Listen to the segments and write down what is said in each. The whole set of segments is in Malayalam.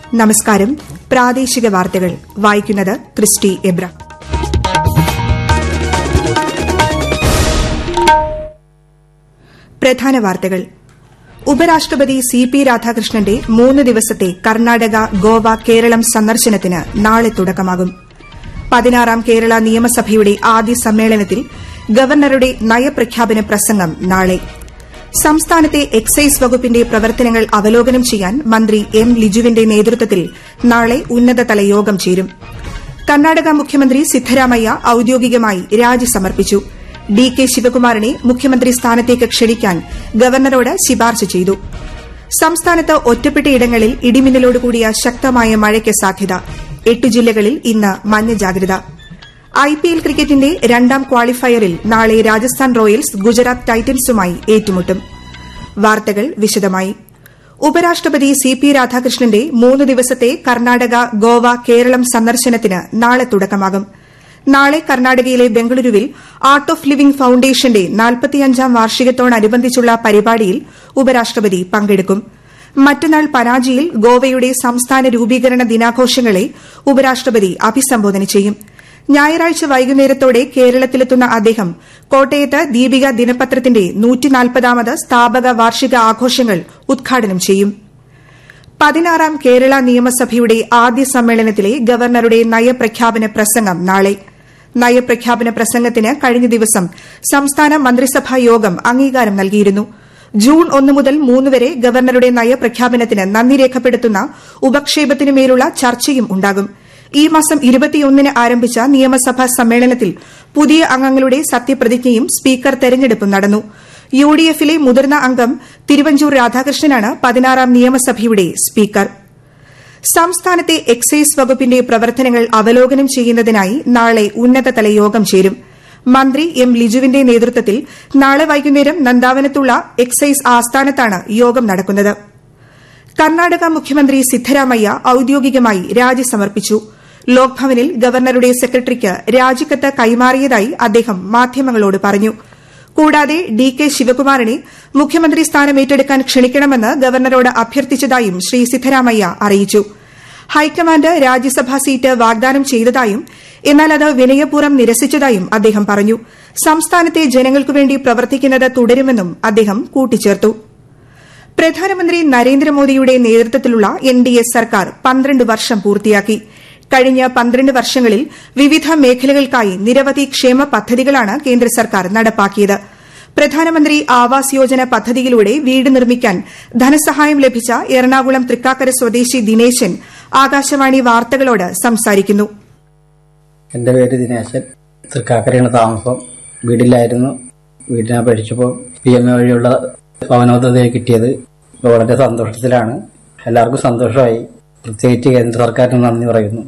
നമസ്കാരം പ്രാദേശിക വാർത്തകൾ വായിക്കുന്നത് ക്രിസ്റ്റി എബ്ര പ്രധാന വാർത്തകൾ ഉപരാഷ്ട്രപതി സി പി രാധാകൃഷ്ണന്റെ മൂന്ന് ദിവസത്തെ കർണാടക ഗോവ കേരളം സന്ദർശനത്തിന് നാളെ തുടക്കമാകും പതിനാറാം കേരള നിയമസഭയുടെ ആദ്യ സമ്മേളനത്തിൽ ഗവർണറുടെ നയപ്രഖ്യാപന പ്രസംഗം നാളെ സംസ്ഥാനത്തെ എക്സൈസ് വകുപ്പിന്റെ പ്രവർത്തനങ്ങൾ അവലോകനം ചെയ്യാൻ മന്ത്രി എം ലിജുവിന്റെ നേതൃത്വത്തിൽ നാളെ ഉന്നതതല യോഗം ചേരും കർണാടക മുഖ്യമന്ത്രി സിദ്ധരാമയ്യ ഔദ്യോഗികമായി രാജി സമർപ്പിച്ചു ഡി കെ ശിവകുമാറിനെ മുഖ്യമന്ത്രി സ്ഥാനത്തേക്ക് ക്ഷണിക്കാൻ ഗവർണറോട് ശുപാർശ ചെയ്തു സംസ്ഥാനത്ത് ഒറ്റപ്പെട്ടയിടങ്ങളിൽ ഇടിമിന്നലോടുകൂടിയ ശക്തമായ മഴയ്ക്ക് സാധ്യത എട്ട് ജില്ലകളിൽ ഇന്ന് മഞ്ഞ ജാഗ്രത ഐപിഎൽ ക്രിക്കറ്റിന്റെ രണ്ടാം ക്വാളിഫയറിൽ നാളെ രാജസ്ഥാൻ റോയൽസ് ഗുജറാത്ത് ടൈറ്റൻസുമായി ഏറ്റുമുട്ടും വാർത്തകൾ വിശദമായി ഉപരാഷ്ട്രപതി സി പി രാധാകൃഷ്ണന്റെ മൂന്ന് ദിവസത്തെ കർണാടക ഗോവ കേരളം സന്ദർശനത്തിന് നാളെ തുടക്കമാകും നാളെ കർണാടകയിലെ ബംഗളൂരുവിൽ ആർട്ട് ഓഫ് ലിവിംഗ് ഫൌണ്ടേഷന്റെ നാൽപ്പത്തിയഞ്ചാം വാർഷികത്തോടനുബന്ധിച്ചുള്ള പരിപാടിയിൽ ഉപരാഷ്ട്രപതി പങ്കെടുക്കും മറ്റന്നാൾ പനാജിയിൽ ഗോവയുടെ സംസ്ഥാന രൂപീകരണ ദിനാഘോഷങ്ങളെ ഉപരാഷ്ട്രപതി അഭിസംബോധന ചെയ്യും ഞായറാഴ്ച വൈകുന്നേരത്തോടെ കേരളത്തിലെത്തുന്ന അദ്ദേഹം കോട്ടയത്ത് ദീപിക ദിനപത്രത്തിന്റെ നൂറ്റിനാൽപ്പതാമത് സ്ഥാപക വാർഷിക ആഘോഷങ്ങൾ ഉദ്ഘാടനം ചെയ്യും പതിനാറാം കേരള നിയമസഭയുടെ ആദ്യ സമ്മേളനത്തിലെ ഗവർണറുടെ നയപ്രഖ്യാപന പ്രസംഗം നാളെ നയപ്രഖ്യാപന പ്രസംഗത്തിന് കഴിഞ്ഞ ദിവസം സംസ്ഥാന മന്ത്രിസഭാ യോഗം അംഗീകാരം നൽകിയിരുന്നു ജൂൺ ഒന്ന് മുതൽ മൂന്ന് വരെ ഗവർണറുടെ നയപ്രഖ്യാപനത്തിന് നന്ദി രേഖപ്പെടുത്തുന്ന ഉപക്ഷേപത്തിനുമേലുള്ള ചർച്ചയും ഉണ്ടാകും ഈ മാസം ഇരുപത്തിയൊന്നിന് ആരംഭിച്ച നിയമസഭാ സമ്മേളനത്തിൽ പുതിയ അംഗങ്ങളുടെ സത്യപ്രതിജ്ഞയും സ്പീക്കർ തെരഞ്ഞെടുപ്പും നടന്നു യു ഡി എഫിലെ മുതിർന്ന അംഗം തിരുവഞ്ചൂർ രാധാകൃഷ്ണനാണ് പതിനാറാം നിയമസഭയുടെ സ്പീക്കർ സംസ്ഥാനത്തെ എക്സൈസ് വകുപ്പിന്റെ പ്രവർത്തനങ്ങൾ അവലോകനം ചെയ്യുന്നതിനായി നാളെ ഉന്നതതല യോഗം ചേരും മന്ത്രി എം ലിജുവിന്റെ നേതൃത്വത്തിൽ നാളെ വൈകുന്നേരം നന്ദാവനത്തുള്ള എക്സൈസ് ആസ്ഥാനത്താണ് യോഗം നടക്കുന്നത് കർണാടക മുഖ്യമന്ത്രി സിദ്ധരാമയ്യ ഔദ്യോഗികമായി രാജി സമർപ്പിച്ചു ലോക്ഭവനിൽ ഗവർണറുടെ സെക്രട്ടറിക്ക് രാജിക്കത്ത് കൈമാറിയതായി അദ്ദേഹം മാധ്യമങ്ങളോട് പറഞ്ഞു കൂടാതെ ഡി കെ ശിവകുമാറിനെ മുഖ്യമന്ത്രി സ്ഥാനം ഏറ്റെടുക്കാൻ ക്ഷണിക്കണമെന്ന് ഗവർണറോട് അഭ്യർത്ഥിച്ചതായും ശ്രീ സിദ്ധരാമയ്യ അറിയിച്ചു ഹൈക്കമാൻഡ് രാജ്യസഭാ സീറ്റ് വാഗ്ദാനം ചെയ്തതായും എന്നാൽ അത് വിനയപൂർവ്വം നിരസിച്ചതായും അദ്ദേഹം പറഞ്ഞു സംസ്ഥാനത്തെ ജനങ്ങൾക്കുവേണ്ടി പ്രവർത്തിക്കുന്നത് തുടരുമെന്നും അദ്ദേഹം കൂട്ടിച്ചേർത്തു പ്രധാനമന്ത്രി നരേന്ദ്രമോദിയുടെ നേതൃത്വത്തിലുള്ള എൻ ഡി എ സർക്കാർ പന്ത്രണ്ട് വർഷം പൂർത്തിയാക്കി കഴിഞ്ഞ പന്ത്രണ്ട് വർഷങ്ങളിൽ വിവിധ മേഖലകൾക്കായി നിരവധി ക്ഷേമ പദ്ധതികളാണ് കേന്ദ്ര സർക്കാർ നടപ്പാക്കിയത് പ്രധാനമന്ത്രി ആവാസ് യോജന പദ്ധതിയിലൂടെ വീട് നിർമ്മിക്കാൻ ധനസഹായം ലഭിച്ച എറണാകുളം തൃക്കാക്കര സ്വദേശി ദിനേശൻ ആകാശവാണി വാർത്തകളോട് സംസാരിക്കുന്നു എന്റെ പേര് ദിനേശൻ തൃക്കാക്കരയാണ് താമസം വീട്ടിലായിരുന്നു വീടിനെ അപേക്ഷിച്ചപ്പോൾ പി എം എ വഴിയുള്ള ഭവനോദ്ധതയെ കിട്ടിയത് ഇപ്പോൾ വളരെ സന്തോഷത്തിലാണ് എല്ലാവർക്കും സന്തോഷമായി പ്രത്യേകിച്ച് കേന്ദ്ര സർക്കാരിന് നന്ദി പറയുന്നു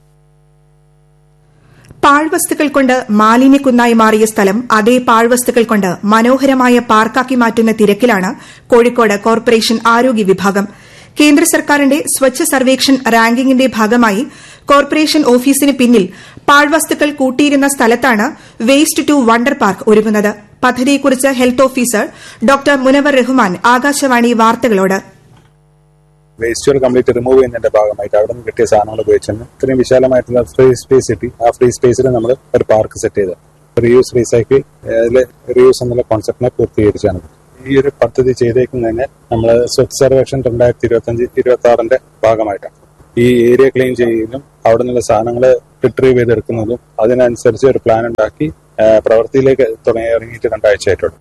പാഴ്വസ്തുക്കൾ കൊണ്ട് മാലിന്യക്കുന്നായി മാറിയ സ്ഥലം അതേ പാഴ്വസ്തുക്കൾ കൊണ്ട് മനോഹരമായ പാർക്കാക്കി മാറ്റുന്ന തിരക്കിലാണ് കോഴിക്കോട് കോർപ്പറേഷൻ ആരോഗ്യ വിഭാഗം കേന്ദ്ര സർക്കാരിന്റെ സ്വച്ഛ സർവേക്ഷൺ റാങ്കിങ്ങിന്റെ ഭാഗമായി കോർപ്പറേഷൻ ഓഫീസിന് പിന്നിൽ പാഴ്വസ്തുക്കൾ കൂട്ടിയിരുന്ന സ്ഥലത്താണ് വേസ്റ്റ് ടു വണ്ടർ പാർക്ക് ഒരുങ്ങുന്നത് പദ്ധതിയെക്കുറിച്ച് health officer doctor Munavar Rahman Akashvani വാർത്തകളോട് വേസ്റ്റുകൾ കംപ്ലീറ്റ് റിമൂവ് ചെയ്യുന്നതിന്റെ ഭാഗമായിട്ട് അവിടെ നിന്ന് കിട്ടിയ സാധനങ്ങൾ ഉപയോഗിച്ചാണ് ഇത്രയും വിശാലമായിട്ടുള്ള ഫ്രീ സ്പേസ് കിട്ടി ആ ഫ്രീ സ്പേസിൽ നമ്മൾ ഒരു പാർക്ക് സെറ്റ് ചെയ്ത് റീയൂസ് റീസൈക്കിൾ അതിൽ റീയൂസ് എന്നുള്ള കോൺസെപ്റ്റിനെ പൂർത്തീകരിച്ചാണ് ഈ ഒരു പദ്ധതി ചെയ്തേക്കുന്നതിന് നമ്മൾ സ്വച്ഛ് സർവേക്ഷൻ രണ്ടായിരത്തി ഇരുപത്തി അഞ്ച് ഇരുപത്തി ആറിന്റെ ഭാഗമായിട്ടാണ് ഈ ഏരിയ ക്ലീൻ ചെയ്യുന്നതും അവിടെ നിന്നുള്ള സാധനങ്ങൾ റിട്രീവ് ചെയ്തെടുക്കുന്നതും അതിനനുസരിച്ച് ഒരു പ്ലാൻ ഉണ്ടാക്കി പ്രവൃത്തിയിലേക്ക് തുടങ്ങി ഇറങ്ങിയിട്ട് രണ്ടാഴ്ചയായിട്ടുള്ളൂ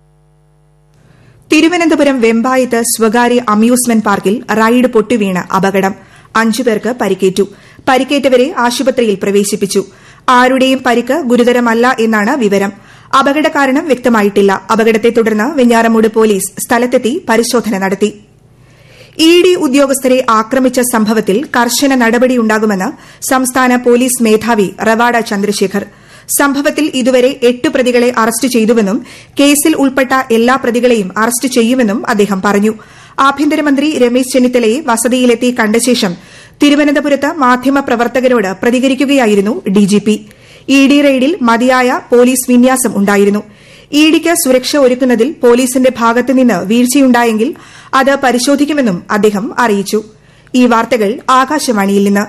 തിരുവനന്തപുരം വെമ്പായത്ത് സ്വകാര്യ അമ്യൂസ്മെന്റ് പാർക്കിൽ റൈഡ് പൊട്ടിവീണ് അപകടം അഞ്ചുപേർക്ക് പരിക്കേറ്റു പരിക്കേറ്റവരെ ആശുപത്രിയിൽ പ്രവേശിപ്പിച്ചു ആരുടെയും പരിക്ക് ഗുരുതരമല്ല എന്നാണ് വിവരം അപകട കാരണം വ്യക്തമായിട്ടില്ല അപകടത്തെ തുടർന്ന് വെഞ്ഞാറമൂട് പോലീസ് സ്ഥലത്തെത്തി പരിശോധന നടത്തി ഇ ഡി ഉദ്യോഗസ്ഥരെ ആക്രമിച്ച സംഭവത്തിൽ കർശന നടപടിയുണ്ടാകുമെന്ന് സംസ്ഥാന പോലീസ് മേധാവി റവാഡ ചന്ദ്രശേഖർ സംഭവത്തിൽ ഇതുവരെ എട്ട് പ്രതികളെ അറസ്റ്റ് ചെയ്തുവെന്നും കേസിൽ ഉൾപ്പെട്ട എല്ലാ പ്രതികളെയും അറസ്റ്റ് ചെയ്യുമെന്നും അദ്ദേഹം പറഞ്ഞു ആഭ്യന്തരമന്ത്രി രമേശ് ചെന്നിത്തലയെ വസതിയിലെത്തി കണ്ട ശേഷം തിരുവനന്തപുരത്ത് മാധ്യമപ്രവർത്തകരോട് പ്രതികരിക്കുകയായിരുന്നു ഡിജിപി ഇ ഡി റെയ്ഡിൽ മതിയായ പോലീസ് വിന്യാസം ഉണ്ടായിരുന്നു ഇഡിക്ക് സുരക്ഷ ഒരുക്കുന്നതിൽ പോലീസിന്റെ ഭാഗത്തുനിന്ന് വീഴ്ചയുണ്ടായെങ്കിൽ അത് പരിശോധിക്കുമെന്നും അദ്ദേഹം അറിയിച്ചു ഈ വാർത്തകൾ ആകാശവാണിയിൽ നിന്ന്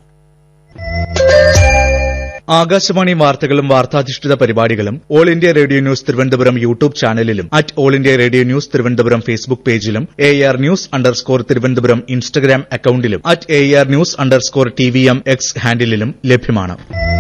ആകാശവാണി വാർത്തകളും വാർത്താധിഷ്ഠിത പരിപാടികളും all India radio news Thiruvananthapuram YouTube ചാനലിലും at all India radio news Thiruvananthapuram Facebook പേജിലും A R news underscore Thiruvananthapuram Instagram അക്കൌണ്ടിലും at A R news underscore T V M X ഹാൻഡിലും ലഭ്യമാണ്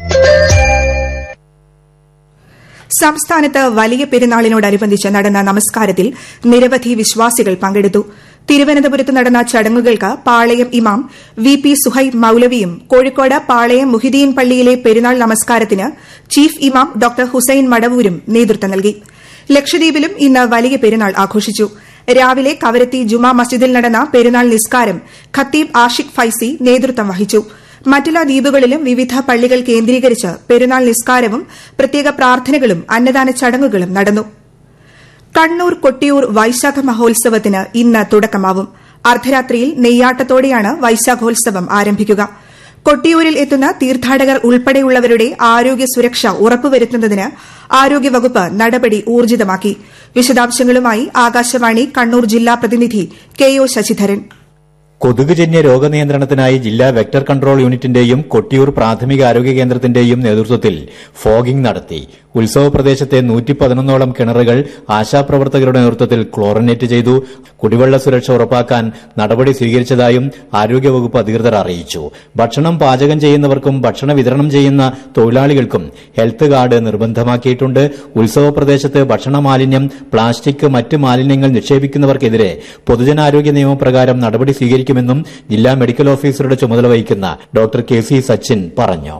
സംസ്ഥാനത്ത് വലിയ പെരുന്നാളിനോടനുബന്ധിച്ച് നടന്ന നമസ്കാരത്തിൽ നിരവധി വിശ്വാസികൾ പങ്കെടുത്തു തിരുവനന്തപുരത്ത് നടന്ന ചടങ്ങുകൾക്ക് പാളയം ഇമാം വി പി സുഹൈബ് മൌലവിയും കോഴിക്കോട് പാളയം മുഹിദീൻ പള്ളിയിലെ പെരുന്നാൾ നമസ്കാരത്തിന് ചീഫ് ഇമാം ഡോക്ടർ ഹുസൈൻ മടവൂരും നേതൃത്വം നൽകി ലക്ഷദ്വീപിലും ഇന്ന് വലിയ പെരുന്നാൾ ആഘോഷിച്ചു രാവിലെ കവരത്തി ജുമാ മസ്ജിദിൽ നടന്ന പെരുന്നാൾ നിസ്കാരം ഖത്തീബ് ആഷിഖ് ഫൈസി നേതൃത്വം വഹിച്ചു മറ്റെല്ലാ ദ്വീപുകളിലും വിവിധ പള്ളികൾ കേന്ദ്രീകരിച്ച് പെരുന്നാൾ നിസ്കാരവും പ്രത്യേക പ്രാർത്ഥനകളും അന്നദാന ചടങ്ങുകളും നടന്നു കണ്ണൂർ കൊട്ടിയൂർ വൈശാഖ മഹോത്സവത്തിന് ഇന്ന് തുടക്കമാവും അർദ്ധരാത്രിയിൽ നെയ്യാട്ടത്തോടെയാണ് വൈശാഖോത്സവം ആരംഭിക്കുക കൊട്ടിയൂരിൽ എത്തുന്ന തീർത്ഥാടകർ ഉൾപ്പെടെയുള്ളവരുടെ ആരോഗ്യ സുരക്ഷ ഉറപ്പുവരുത്തുന്നതിന് ആരോഗ്യവകുപ്പ് നടപടി ഊർജിതമാക്കി വിശദാംശങ്ങളുമായി ആകാശവാണി കണ്ണൂർ ജില്ലാ പ്രതിനിധി കെ ഒ ശശിധരൻ കൊതുകുജന്യ രോഗനിയന്ത്രണത്തിനായി ജില്ലാ വെക്ടർ കൺട്രോൾ യൂണിറ്റിന്റെയും കൊട്ടിയൂർ പ്രാഥമിക ആരോഗ്യ കേന്ദ്രത്തിന്റെയും നേതൃത്വത്തിൽ ഫോഗിംഗ് നടത്തി ഉത്സവ പ്രദേശത്തെ നൂറ്റി പതിനൊന്നോളം കിണറുകൾ ആശാപ്രവർത്തകരുടെ നേതൃത്വത്തിൽ ക്ലോറിനേറ്റ് ചെയ്തു കുടിവെള്ള സുരക്ഷ ഉറപ്പാക്കാൻ നടപടി സ്വീകരിച്ചതായും ആരോഗ്യവകുപ്പ് അധികൃതർ അറിയിച്ചു ഭക്ഷണം പാചകം ചെയ്യുന്നവർക്കും ഭക്ഷണ വിതരണം ചെയ്യുന്ന തൊഴിലാളികൾക്കും ഹെൽത്ത് കാർഡ് നിർബന്ധമാക്കിയിട്ടുണ്ട് ഉത്സവ പ്രദേശത്ത് ഭക്ഷണ മാലിന്യം പ്ലാസ്റ്റിക് മറ്റ് മാലിന്യങ്ങൾ നിക്ഷേപിക്കുന്നവർക്കെതിരെ പൊതുജനാരോഗ്യ നിയമപ്രകാരം നടപടി സ്വീകരിക്കുമെന്നും ജില്ലാ മെഡിക്കൽ ഓഫീസറുടെ ചുമതല വഹിക്കുന്ന ഡോക്ടർ കെ സി സച്ചിൻ പറഞ്ഞു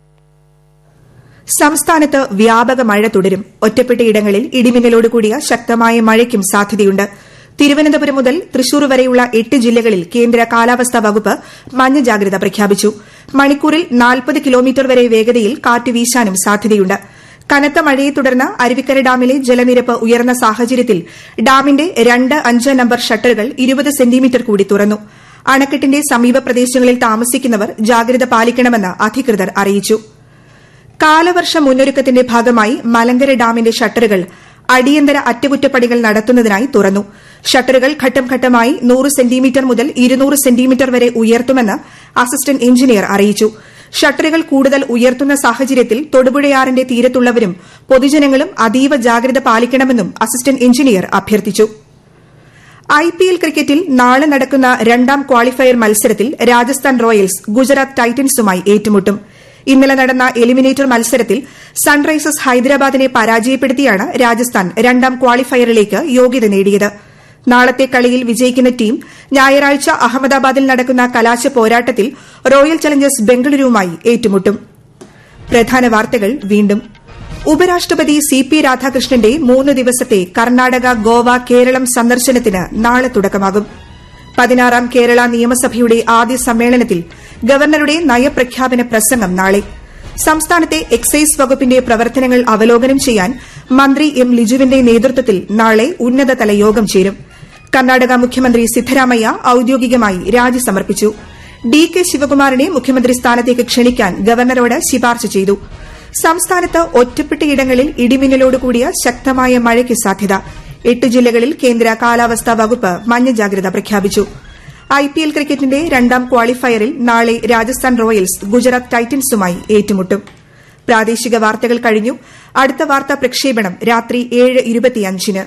സംസ്ഥാനത്ത് വ്യാപക മഴ തുടരും ഒറ്റപ്പെട്ടയിടങ്ങളിൽ ഇടിമിന്നലോട് കൂടിയ ശക്തമായ മഴയ്ക്കും സാധ്യതയുണ്ട് തിരുവനന്തപുരം മുതൽ തൃശൂർ വരെയുള്ള എട്ട് ജില്ലകളിൽ കേന്ദ്ര കാലാവസ്ഥാ വകുപ്പ് മഞ്ഞ ജാഗ്രത പ്രഖ്യാപിച്ചു മണിക്കൂറിൽ നാൽപ്പത് കിലോമീറ്റർ വരെ വേഗതയിൽ കാറ്റ് വീശാനും സാധ്യതയുണ്ട് കനത്ത മഴയെ തുടർന്ന് അരുവിക്കര ഡാമിലെ ജലനിരപ്പ് ഉയർന്ന സാഹചര്യത്തിൽ ഡാമിന്റെ രണ്ട് അഞ്ച് നമ്പർ ഷട്ടറുകൾ ഇരുപത് സെന്റിമീറ്റർ കൂടി തുറന്നു അണക്കെട്ടിന്റെ സമീപ പ്രദേശങ്ങളിൽ താമസിക്കുന്നവർ ജാഗ്രത പാലിക്കണമെന്ന് അധികൃതർ അറിയിച്ചു കാലവർഷ മുന്നൊരുക്കത്തിന്റെ ഭാഗമായി മലങ്കര ഡാമിന്റെ ഷട്ടറുകൾ അടിയന്തര അറ്റകുറ്റപ്പണികൾ നടത്തുന്നതിനായി തുറന്നു ഷട്ടറുകൾ ഘട്ടം ഘട്ടമായി നൂറ് സെന്റിമീറ്റർ മുതൽ ഇരുന്നൂറ് സെന്റിമീറ്റർ വരെ ഉയർത്തുമെന്ന് അസിസ്റ്റന്റ് എഞ്ചിനീയർ അറിയിച്ചു ഷട്ടറുകൾ കൂടുതൽ ഉയർത്തുന്ന സാഹചര്യത്തിൽ തൊടുപുഴയാറിന്റെ തീരത്തുള്ളവരും പൊതുജനങ്ങളും അതീവ ജാഗ്രത പാലിക്കണമെന്നും അസിസ്റ്റന്റ് എഞ്ചിനീയർ അഭ്യർത്ഥിച്ചു ഐപിഎൽ ക്രിക്കറ്റിൽ നാളെ നടക്കുന്ന രണ്ടാം ക്വാളിഫയർ മത്സരത്തിൽ രാജസ്ഥാൻ റോയൽസ് ഗുജറാത്ത് ടൈറ്റൻസുമായി ഏറ്റുമുട്ടും ഇന്നലെ നടന്ന എലിമിനേറ്റർ മത്സരത്തിൽ സൺറൈസേഴ്സ് ഹൈദരാബാദിനെ പരാജയപ്പെടുത്തിയാണ് രാജസ്ഥാൻ രണ്ടാം ക്വാളിഫയറിലേക്ക് യോഗ്യത നേടിയത് നാളത്തെ കളിയിൽ വിജയിക്കുന്ന ടീം ഞായറാഴ്ച അഹമ്മദാബാദിൽ നടക്കുന്ന കലാശ പോരാട്ടത്തിൽ റോയൽ ചലഞ്ചേഴ്സ് ബംഗളൂരുവുമായി ഏറ്റുമുട്ടും പ്രധാന വാർത്തകൾ വീണ്ടും ഉപരാഷ്ട്രപതി സി പി രാധാകൃഷ്ണന്റെ മൂന്ന് ദിവസത്തെ കർണാടക ഗോവ കേരളം സന്ദർശനത്തിന് നാളെ തുടക്കമാകും പതിനാറാം കേരള നിയമസഭയുടെ ആദ്യ സമ്മേളനത്തിൽ ഗവർണറുടെ നയപ്രഖ്യാപന പ്രസംഗം നാളെ സംസ്ഥാനത്തെ എക്സൈസ് വകുപ്പിന്റെ പ്രവർത്തനങ്ങൾ അവലോകനം ചെയ്യാൻ മന്ത്രി എം ലിജുവിന്റെ നേതൃത്വത്തിൽ നാളെ ഉന്നതതല യോഗം ചേരും കർണാടക മുഖ്യമന്ത്രി സിദ്ധരാമയ്യ ഔദ്യോഗികമായി രാജി സമർപ്പിച്ചു ഡി കെ ശിവകുമാറിനെ മുഖ്യമന്ത്രി സ്ഥാനത്തേക്ക് ക്ഷണിക്കാൻ ഗവർണറോട് ശുപാർശ ചെയ്തു സംസ്ഥാനത്ത് ഒറ്റപ്പെട്ടയിടങ്ങളിൽ ഇടിമിന്നലോടുകൂടിയ ശക്തമായ മഴയ്ക്ക് സാധ്യത എട്ട് ജില്ലകളിൽ കേന്ദ്ര കാലാവസ്ഥാ വകുപ്പ് മഞ്ഞ ജാഗ്രത പ്രഖ്യാപിച്ചു ഐപിഎൽ ക്രിക്കറ്റിന്റെ രണ്ടാം ക്വാളിഫയറിൽ നാളെ രാജസ്ഥാൻ റോയൽസ് ഗുജറാത്ത് ടൈറ്റൻസുമായി ഏറ്റുമുട്ടും പ്രാദേശിക വാർത്തകൾ കഴിഞ്ഞു അടുത്ത വാർത്താ പ്രക്ഷേപണം രാത്രി ഏഴ് ഇരുപത്തിയഞ്ചിന്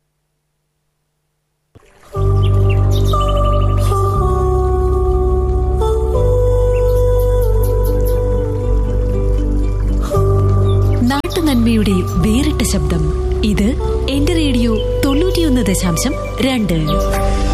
നാട്ടുനന്മയുടെ വേറിട്ട ശബ്ദം ഇത് എന്റെ റേഡിയോ തൊണ്ണൂറ്റിയൊന്ന് ദശാംശം രണ്ട്